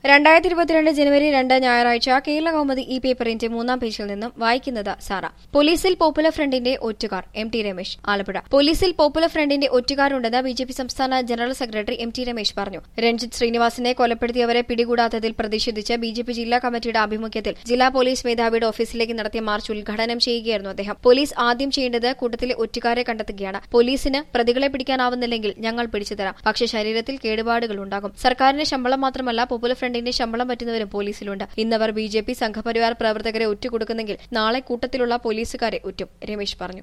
രണ്ടായിരത്തി ഇരുപത്തിരണ്ട് ജനുവരി രണ്ട് ഞായറാഴ്ച കേരള കൗമുദി ഈ പേപ്പറിന്റെ മൂന്നാം പേജിൽ നിന്നും വായിക്കുന്നത് സാറ പോലീസിൽ പോപ്പുലർ ഫ്രണ്ടിന്റെ ഒറ്റുകാർ എം ടി രമേശ് ആലപ്പുഴ പോലീസിൽ പോപ്പുലർ ഫ്രണ്ടിന്റെ ഒറ്റുകാരുണ്ടെന്ന് ബി ജെ പി സംസ്ഥാന general secretary M T Ramesh പറഞ്ഞു രഞ്ജിത്ത് ശ്രീനിവാസിനെ കൊലപ്പെടുത്തിയവരെ പിടികൂടാത്തതിൽ പ്രതിഷേധിച്ച് ബി ജെ പി ജില്ലാ കമ്മിറ്റിയുടെ ആഭിമുഖ്യത്തിൽ ജില്ലാ പോലീസ് മേധാവിയുടെ ഓഫീസിലേക്ക് നടത്തിയ മാർച്ച് ഉദ്ഘാടനം ചെയ്യുകയായിരുന്നു അദ്ദേഹം പോലീസ് ആദ്യം ചെയ്യേണ്ടത് കൂട്ടത്തിലെ ഒറ്റുകാരെ കണ്ടെത്തുകയാണ് പോലീസിന് പ്രതികളെ പിടിക്കാനാവുന്നില്ലെങ്കിൽ ഞങ്ങൾ പിടിച്ചു തരാം പക്ഷേ ശരീരത്തിൽ കേടുപാടുകൾ ഉണ്ടാകും സർക്കാരിന്റെ ശമ്പളം മാത്രമല്ല പോപ്പുലർ ഫ്രണ്ടിന്റെ ശമ്പളം പറ്റുന്നവരും പോലീസിലുണ്ട് ഇന്നവർ ബി ജെ പി സംഘപരിവാർ പ്രവർത്തകരെ ഒറ്റുകൊടുക്കുന്നെങ്കിൽ നാളെ കൂട്ടത്തിലുള്ള പോലീസുകാരെ ഒറ്റും രമേശ് പറഞ്ഞു